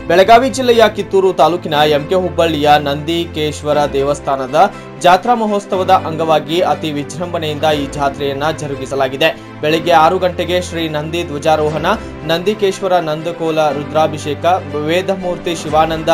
ಬೆಳಗಾವಿ ಜಿಲ್ಲೆಯ ಕಿತ್ತೂರು ತಾಲೂಕಿನ ಎಂಕೆ ಹುಬ್ಬಳ್ಳಿಯ ನಂದಿಕೇಶ್ವರ ದೇವಸ್ಥಾನದ ಜಾತ್ರಾ ಮಹೋತ್ಸವದ ಅಂಗವಾಗಿ ಅತಿ ವಿಜೃಂಭಣೆಯಿಂದ ಈ ಜಾತ್ರೆಯನ್ನ ಜರುಗಿಸಲಾಗಿದೆ ಬೆಳಗ್ಗೆ ಆರು ಗಂಟೆಗೆ ಶ್ರೀ ನಂದಿ ಧ್ವಜಾರೋಹಣ ನಂದಿಕೇಶ್ವರ ನಂದಕೋಲ ರುದ್ರಾಭಿಷೇಕ ವೇದಮೂರ್ತಿ ಶಿವಾನಂದ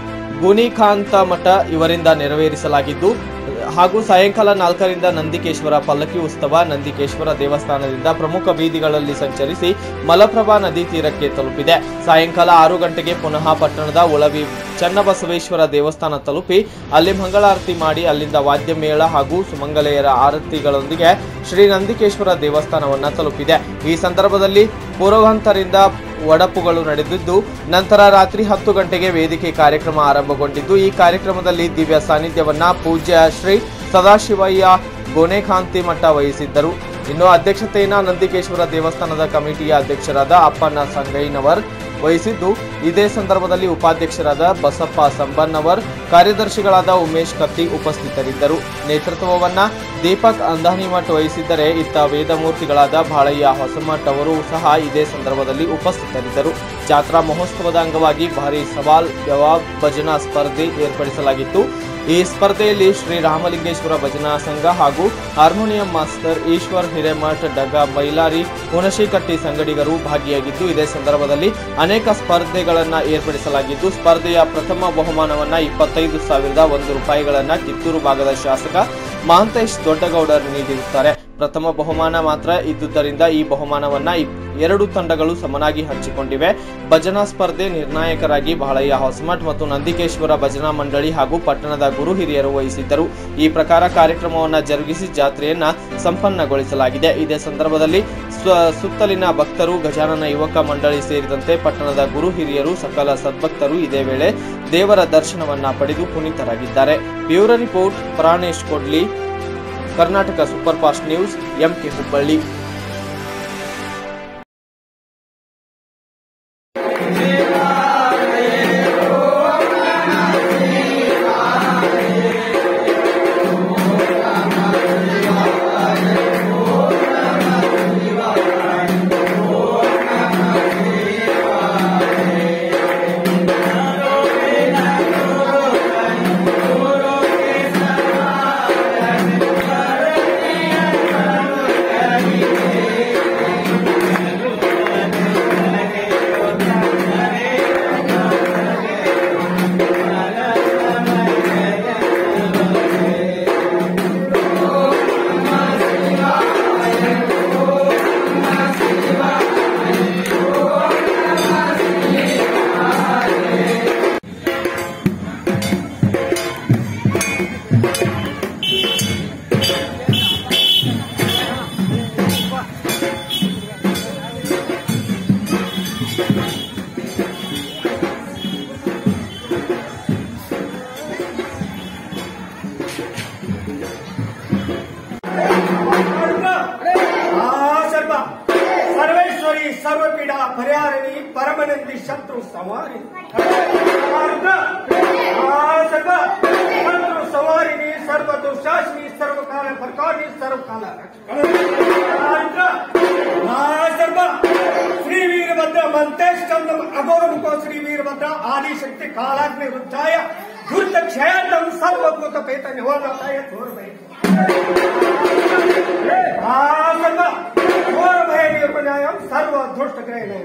ಗುಣಿಕಾಂತ ಮಠ ಇವರಿಂದ ನೆರವೇರಿಸಲಾಗಿದ್ದು ಹಾಗೂ ಸಾಯಂಕಾಲ ನಾಲ್ಕರಿಂದ ನಂದಿಕೇಶ್ವರ ಪಲ್ಲಕ್ಕಿ ಉತ್ಸವ ನಂದಿಕೇಶ್ವರ ದೇವಸ್ಥಾನದಿಂದ ಪ್ರಮುಖ ಬೀದಿಗಳಲ್ಲಿ ಸಂಚರಿಸಿ ಮಲಪ್ರಭಾ ನದಿ ತೀರಕ್ಕೆ ತಲುಪಿದೆ ಸಾಯಂಕಾಲ ಆರು ಗಂಟೆಗೆ ಪುನಃ ಪಟ್ಟಣದ ಉಳವಿ ಚನ್ನಬಸವೇಶ್ವರ ದೇವಸ್ಥಾನ ತಲುಪಿ ಅಲ್ಲಿ ಮಂಗಳಾರತಿ ಮಾಡಿ ಅಲ್ಲಿಂದ ವಾದ್ಯ ಮೇಳ ಹಾಗೂ ಸುಮಂಗಲೆಯರ ಆರತಿಗಳೊಂದಿಗೆ ಶ್ರೀ ನಂದಿಕೇಶ್ವರ ದೇವಸ್ಥಾನವನ್ನ ತಲುಪಿದೆ ಈ ಸಂದರ್ಭದಲ್ಲಿ ಪುರೋಹಂತರಿಂದ ಒಡಪುಗಳು ನಡೆದಿದ್ದು ನಂತರ ರಾತ್ರಿ ಹತ್ತು ಗಂಟೆಗೆ ವೇದಿಕೆ ಕಾರ್ಯಕ್ರಮ ಆರಂಭಗೊಂಡಿದ್ದು ಈ ಕಾರ್ಯಕ್ರಮದಲ್ಲಿ ದಿವ್ಯ ಸಾನ್ನಿಧ್ಯವನ್ನ ಪೂಜ್ಯ ಶ್ರೀ ಸದಾಶಿವಯ್ಯ ಗೋನೆಕಾಂತಿ ಮಠ ವಹಿಸಿದ್ದರು ಇನ್ನು ಅಧ್ಯಕ್ಷತೆಯನ್ನ ನಂದಿಕೇಶ್ವರ ದೇವಸ್ಥಾನದ ಕಮಿಟಿಯ ಅಧ್ಯಕ್ಷರಾದ ಅಪ್ಪಣ್ಣ ಸಂಗಯ್ಯನವರ್ ವಹಿಸಿದ್ದು ಇದೇ ಸಂದರ್ಭದಲ್ಲಿ ಉಪಾಧ್ಯಕ್ಷರಾದ ಬಸಪ್ಪ ಸಂಬನ್ನವರ್ ಕಾರ್ಯದರ್ಶಿಗಳಾದ ಉಮೇಶ್ ಕತ್ತಿ ಉಪಸ್ಥಿತರಿದ್ದರು ನೇತೃತ್ವವನ್ನ ದೀಪಕ್ ಅಂದಾನಿಮಠ್ ವಹಿಸಿದ್ದರೆ ಇತ್ತ ವೇದಮೂರ್ತಿಗಳಾದ ಬಾಳಯ್ಯ ಹೊಸಮಠ್ ಅವರು ಸಹ ಇದೇ ಸಂದರ್ಭದಲ್ಲಿ ಉಪಸ್ಥಿತರಿದ್ದರು ಜಾತ್ರಾ ಮಹೋತ್ಸವದ ಅಂಗವಾಗಿ ಭಾರಿ ಸವಾಲ್ ಜವಾಬ್ ಭಜನಾ ಸ್ಪರ್ಧೆ ಏರ್ಪಡಿಸಲಾಗಿತ್ತು ಈ ಸ್ಪರ್ಧೆಯಲ್ಲಿ ಶ್ರೀ ರಾಮಲಿಂಗೇಶ್ವರ ಭಜನಾ ಸಂಘ ಹಾಗೂ ಹಾರ್ಮೋನಿಯಂ ಮಾಸ್ಟರ್ ಈಶ್ವರ್ ಹಿರೇಮಠ್ ಡಗ ಬೈಲಾರಿ ಹುಣಶಿಕಟ್ಟಿ ಸಂಗಡಿಗರು ಭಾಗಿಯಾಗಿದ್ದು ಇದೇ ಸಂದರ್ಭದಲ್ಲಿ ಅನೇಕ ಸ್ಪರ್ಧೆಗಳನ್ನ ಏರ್ಪಡಿಸಲಾಗಿದ್ದು ಸ್ಪರ್ಧೆಯ ಪ್ರಥಮ ಬಹುಮಾನವನ್ನ ಇಪ್ಪತ್ತೈದು ಸಾವಿರದ ಒಂದು ರೂಪಾಯಿಗಳನ್ನ ಕಿತ್ತೂರು ಭಾಗದ ಶಾಸಕ ಮಹಂತೇಶ್ ದೊಡ್ಡಗೌಡರು ನೀಡಿರುತ್ತಾರೆ ಪ್ರಥಮ ಬಹುಮಾನ ಮಾತ್ರ ಇದ್ದುದರಿಂದ ಈ ಬಹುಮಾನವನ್ನ ಇಪ್- ಎರಡು ತಂಡಗಳು ಸಮನಾಗಿ ಹಂಚಿಕೊಂಡಿವೆ ಭಜನಾ ಸ್ಪರ್ಧೆ ನಿರ್ಣಾಯಕರಾಗಿ ಬಾಳಯ್ಯ ಹೊಸಮಠ್ ಮತ್ತು ನಂದಿಕೇಶ್ವರ ಭಜನಾ ಮಂಡಳಿ ಹಾಗೂ ಪಟ್ಟಣದ ಗುರು ಹಿರಿಯರು ವಹಿಸಿದ್ದರು ಈ ಪ್ರಕಾರ ಕಾರ್ಯಕ್ರಮವನ್ನ ಜರುಗಿಸಿ ಜಾತ್ರೆಯನ್ನ ಸಂಪನ್ನಗೊಳಿಸಲಾಗಿದೆ ಇದೇ ಸಂದರ್ಭದಲ್ಲಿ ಸ್ವ- ಸುತ್ತಲಿನ ಭಕ್ತರು ಗಜಾನನ ಯುವಕ ಮಂಡಳಿ ಸೇರಿದಂತೆ ಪಟ್ಟಣದ ಗುರು ಹಿರಿಯರು ಸಕಲ ಸದ್ಭಕ್ತರು ಇದೇ ವೇಳೆ ದೇವರ ದರ್ಶನವನ್ನ ಪಡೆದು ಪುನೀತರಾಗಿದ್ದಾರೆ bureau report Pranesh Kodli Karnataka super fast news MK Hubballi ಆ ಸರ್ವ ಸರ್ವೇಶ್ವರಿ ಸರ್ವಪೀಡ ಪರಿಹಾರಿಣಿ ಪರಮನಂದಿ ಶತ್ರು ಸಂವಾರಿ ಆ ಸರ್ವ ಶತ್ರು ಸಂವಾರಿಣಿ ಸರ್ವ ದುಶಾಸಿನಿ ಸರ್ವಕಾಲ ಪ್ರಕಾರಿ ಸರ್ವಕಾಲ ಆ ಸರ್ವ ಶ್ರೀ ವೀರಭದ್ರ ಮಂತೇಶ್ ಚಂದಂ ಅಘೋರ ಮುಖೋ ಶ್ರೀ ವೀರಭದ್ರ ಆದಿಶಕ್ತಿ ಕಾಲಾಗ್ನಿ ರುದ್ಧಾಯ ದುರ್ತ ಕ್ಷಯಾಂತಂ ಸರ್ವಭೂತ ಪೇತ ನಿವಾರಣಾಯ ತೋರಬೇಕು ಸರ್ವ ಘೋರ ಭಯ ನಿರ್ಮನ್ಯಾಯಂ ಸರ್ವ ದುಷ್ಟ ಗ್ರಹಣ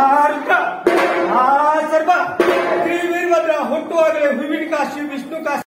ಆ ಸರ್ವ ಶ್ರೀ ವೀರಭದ್ರ ಹುಟ್ಟುವಾಗಲೇ ಹೂವಿನ ಕಾಶಿ ವಿಷ್ಣು ಕಾಶಿ